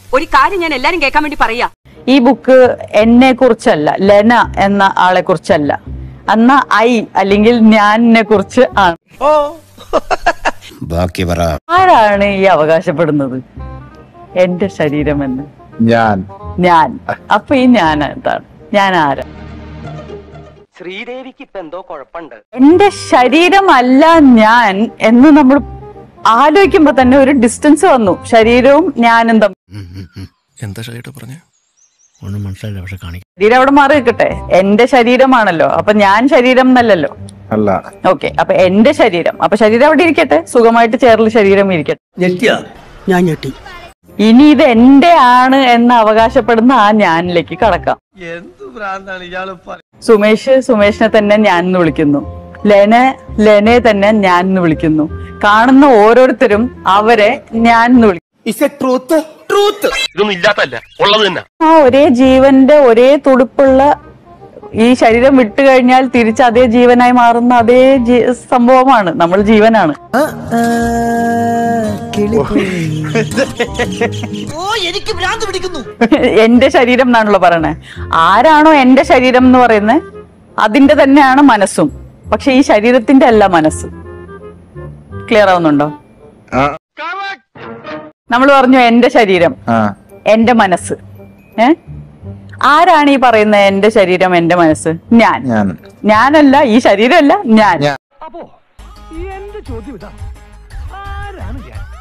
ഒരു കാര്യം ഞാൻ എല്ലാരും കേൾക്കാൻ വേണ്ടി പറയാ ഈ ബുക്ക് എന്നെ കുറിച്ചല്ല ലെന എന്ന ആളെ കുറിച്ചല്ല അന്ന ഐ അല്ലെങ്കിൽ ഞാനിനെ കുറിച്ച് ആണ് ബാക്കി പറ ആരാണ് ഈ അവകാശപ്പെടുന്നത് എന്റെ ശരീരമെന്ന് ഞാൻ ഞാൻ അപ്പൊ ഈ ഞാൻ എന്താണ് ഞാൻ ആരാ ശ്രീദേവിക്ക് ഇപ്പൊ എന്തോ കുഴപ്പമുണ്ട് എന്റെ ശരീരമല്ല ഞാൻ എന്ന് നമ്മൾ ആലോചിക്കുമ്പോ തന്നെ ഒരു ഡിസ്റ്റൻസ് വന്നു ശരീരവും ഞാനും തമ്മിൽ എന്താ ഷൈട്ട് പറഞ്ഞ ഒന്നും മനസ്സിലായില്ല പക്ഷെ കാണിക്കും ശരീരം അവിടെ മാറി നിൽക്കട്ടെ എന്റെ ശരീരമാണല്ലോ അപ്പൊ ഞാൻ ശരീരം എന്നല്ലല്ലോ അല്ല ഓക്കെ അപ്പൊ എന്റെ ശരീരം അപ്പൊ ശരീരം അവിടെ ഇരിക്കട്ടെ സുഖമായിട്ട് ചേർന്ന് ശരീരം ഇരിക്കട്ടെ ഞെട്ടിയാ ഞാൻ ഞെട്ടി ഇനി ഇത് എന്റെ ആണ് എന്ന് അവകാശപ്പെടുന്ന ആ ഞാനിലേക്ക് കടക്കാം എന്ത് ഭ്രാന്താണ് ഇയാള് സുമേഷ് സുമേഷിനെ തന്നെ ഞാൻ എന്ന് വിളിക്കുന്നു ലെന ലെനെ തന്നെ ഞാൻ എന്ന് വിളിക്കുന്നു കാണുന്ന ഓരോരുത്തരും അവരെ ഞാൻ എന്ന് വിളിക്കുന്നു ഇതൊന്നും ഇല്ലാത്തല്ല ഉള്ളത് തന്നെ ആ ഒരേ ജീവന്റെ ഒരേ തുടുപ്പുള്ള ഈ ശരീരം വിട്ടു കഴിഞ്ഞാൽ തിരിച്ച് അതേ ജീവനായി മാറുന്ന അതേ ജീ- സംഭവമാണ് നമ്മൾ ജീവനാണ് എന്റെ ശരീരം എന്നാണല്ലോ പറയണേ ആരാണോ എന്റെ ശരീരം എന്ന് പറയുന്നത് അതിന്റെ തന്നെയാണ് മനസ്സും പക്ഷെ ഈ ശരീരത്തിന്റെ അല്ല മനസ്സ് ക്ലിയർ ആവുന്നുണ്ടോ ആ, നമ്മൾ പറഞ്ഞു എന്റെ ശരീരം ആ എന്റെ മനസ്സ് ഏ ആരാണ് ഈ പറയുന്നത് എന്റെ ശരീരം എന്റെ മനസ്സ് ഞാൻ ഞാൻ ഞാനല്ല ഈ ശരീരമല്ല ഞാൻ ഞാൻ. അപ്പോ എന്റെ ചോദ്യം ഇതാ ആരാണ് ഞാൻ